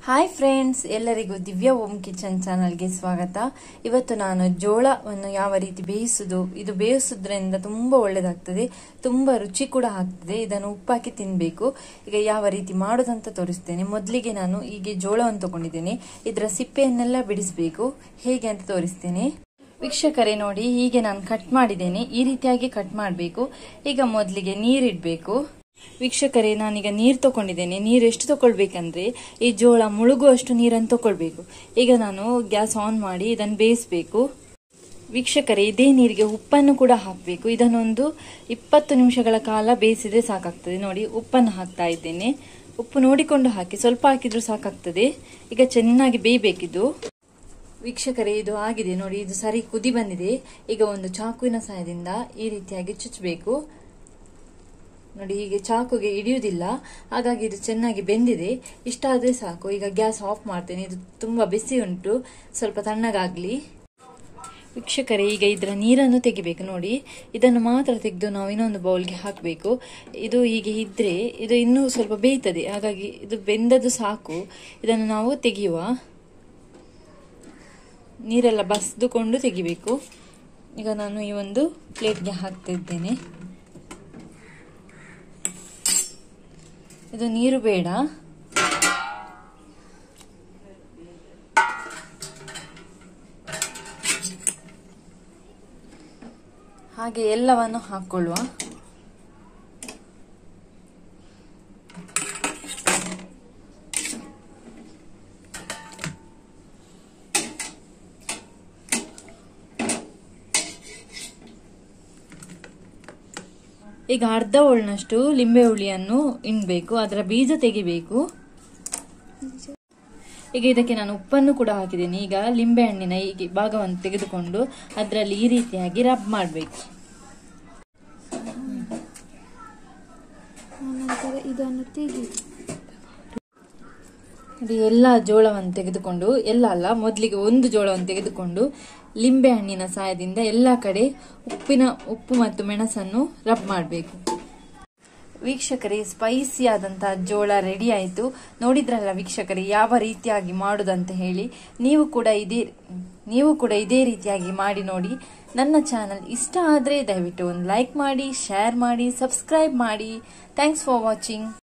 hi friends ಎಲ್ಲರಿಗೂ ದಿವ್ಯ ಓಂ kitchen ಚಾನಲ್ಗೆ ಸ್ವಾಗತ ಇವತ್ತು ನಾನು ಜೋಳವನ್ನು ಯಾವ ರೀತಿ ಬೇಯಿಸುದು ಇದು ಬೇಯಿಸೋದ್ರಿಂದ ತುಂಬಾ ಒಳ್ಳೆದಾಗ್ತದೆ ತುಂಬಾ ರುಚಿ ಕೂಡ ಆಗ್ತದೆ ಇದನ್ನು ಉಪ್ಪಾಕಿ ತಿನ್ಬೇಕು ಈಗ ಯಾವ ರೀತಿ ಮಾಡೋದಂತ ತೋರಿಸ್ತೇನೆ ಮೊದಲಿಗೆ ನಾನು ಹೀಗೆ ಜೋಳವನ್ನು ತಗೊಂಡಿದ್ದೇನೆ ಇದರ ಸಿಪ್ಪೆಯನ್ನೆಲ್ಲ ಬಿಡಿಸಬೇಕು ಹೇಗೆ ಅಂತ ತೋರಿಸ್ತೇನೆ ವೀಕ್ಷಕರೇ ನೋಡಿ ಹೀಗೆ ನಾನು ಕಟ್ ಮಾಡಿದ್ದೇನೆ ಈ ರೀತಿಯಾಗಿ ಕಟ್ ಮಾಡಬೇಕು ಈಗ ಮೊದಲಿಗೆ ನೀರಿಡಬೇಕು ವೀಕ್ಷಕರೇ ನಾನೀಗ ನೀರು ತಗೊಂಡಿದ್ದೇನೆ ನೀರು ಎಷ್ಟು ತಗೊಳ್ಬೇಕಂದ್ರೆ ಈ ಜೋಳ ಮುಳುಗುವಷ್ಟು ನೀರನ್ನು ತಗೊಳ್ಬೇಕು ಈಗ ನಾನು ಗ್ಯಾಸ್ ಆನ್ ಮಾಡಿ ಇದನ್ನು ಬೇಯಿಸಬೇಕು ವೀಕ್ಷಕರೇ ಇದೇ ನೀರಿಗೆ ಉಪ್ಪನ್ನು ಕೂಡ ಹಾಕಬೇಕು ಇದನ್ನೊಂದು ಇಪ್ಪತ್ತು ನಿಮಿಷಗಳ ಕಾಲ ಬೇಯಿಸಿದ್ರೆ ಸಾಕಾಗ್ತದೆ ನೋಡಿ ಉಪ್ಪನ್ನು ಹಾಕ್ತಾ ಇದ್ದೇನೆ ಉಪ್ಪು ನೋಡಿಕೊಂಡು ಹಾಕಿ ಸ್ವಲ್ಪ ಹಾಕಿದ್ರೂ ಸಾಕಾಗ್ತದೆ ಈಗ ಚೆನ್ನಾಗಿ ಬೇಯಬೇಕಿದು ವೀಕ್ಷಕರೇ ಇದು ಆಗಿದೆ ನೋಡಿ ಇದು ಸರಿ ಕುದಿ ಬಂದಿದೆ ಈಗ ಒಂದು ಚಾಕುವಿನ ಸಹಾಯದಿಂದ ಈ ರೀತಿಯಾಗಿ ಚುಚ್ಚಬೇಕು ನೋಡಿ ಹೀಗೆ ಚಾಕುಗೆ ಹಿಡಿಯುವುದಿಲ್ಲ ಹಾಗಾಗಿ ಇದು ಚೆನ್ನಾಗಿ ಬೆಂದಿದೆ ಇಷ್ಟಾದ್ರೆ ಸಾಕು ಈಗ ಗ್ಯಾಸ್ ಆಫ್ ಮಾಡ್ತೇನೆ ಇದು ತುಂಬಾ ಬಿಸಿ ಉಂಟು ಸ್ವಲ್ಪ ತಣ್ಣಗಾಗ್ಲಿ ವೀಕ್ಷಕರೇ ಈಗ ಇದರ ನೀರನ್ನು ತೆಗಿಬೇಕು ನೋಡಿ ಇದನ್ನು ಮಾತ್ರ ತೆಗೆದು ನಾವು ಇನ್ನೊಂದು ಬೌಲ್ಗೆ ಹಾಕಬೇಕು ಇದು ಹೀಗೆ ಇದ್ರೆ ಇದು ಇನ್ನೂ ಸ್ವಲ್ಪ ಬೇಯ್ತದೆ ಹಾಗಾಗಿ ಇದು ಬೆಂದದ್ದು ಸಾಕು ಇದನ್ನು ನಾವು ತೆಗೆಯುವ ನೀರೆಲ್ಲ ಬಸ್ದುಕೊಂಡು ತೆಗಿಬೇಕು ಈಗ ನಾನು ಈ ಒಂದು ಪ್ಲೇಟ್ಗೆ ಹಾಕ್ತಾ ಇದ್ದೇನೆ ಇದು ನೀರು ಬೇಡ ಹಾಗೆ ಎಲ್ಲವನ್ನು ಹಾಕೊಳ್ಳುವ ಈಗ ಅರ್ಧ ಒಳ್ನಷ್ಟು ಲಿಂಬೆ ಹುಳಿಯನ್ನು ಇಣ್ಬೇಕು ಅದರ ಬೀಜ ತೆಗಿಬೇಕು ಈಗ ಇದಕ್ಕೆ ನಾನು ಉಪ್ಪನ್ನು ಕೂಡ ಹಾಕಿದ್ದೇನೆ ಈಗ ಲಿಂಬೆ ಹಣ್ಣಿನ ಈ ಭಾಗವನ್ನು ತೆಗೆದುಕೊಂಡು ಅದರಲ್ಲಿ ಈ ರೀತಿಯಾಗಿ ರಬ್ ಮಾಡಬೇಕು ನಂತರ ಇದನ್ನು ತೆಗಿ ಅದು ಎಲ್ಲ ಜೋಳವನ್ನು ತೆಗೆದುಕೊಂಡು ಎಲ್ಲ ಅಲ್ಲ ಮೊದಲಿಗೆ ಒಂದು ಜೋಳವನ್ನು ತೆಗೆದುಕೊಂಡು ಲಿಂಬೆ ಹಣ್ಣಿನ ಸಹಾಯದಿಂದ ಎಲ್ಲ ಕಡೆ ಉಪ್ಪಿನ ಉಪ್ಪು ಮತ್ತು ಮೆಣಸನ್ನು ರಬ್ ಮಾಡಬೇಕು ವೀಕ್ಷಕರೇ ಸ್ಪೈಸಿ ಆದಂತಹ ಜೋಳ ರೆಡಿ ಆಯಿತು ನೋಡಿದ್ರಲ್ಲ ವೀಕ್ಷಕರೇ ಯಾವ ರೀತಿಯಾಗಿ ಮಾಡುದಂತ ಹೇಳಿ ನೀವು ಕೂಡ ಇದೇ ನೀವು ಕೂಡ ಇದೇ ರೀತಿಯಾಗಿ ಮಾಡಿ ನೋಡಿ ನನ್ನ ಚಾನಲ್ ಇಷ್ಟ ಆದರೆ ದಯವಿಟ್ಟು ಒಂದು ಲೈಕ್ ಮಾಡಿ ಶೇರ್ ಮಾಡಿ ಸಬ್ಸ್ಕ್ರೈಬ್ ಮಾಡಿ ಥ್ಯಾಂಕ್ಸ್ ಫಾರ್ ವಾಚಿಂಗ್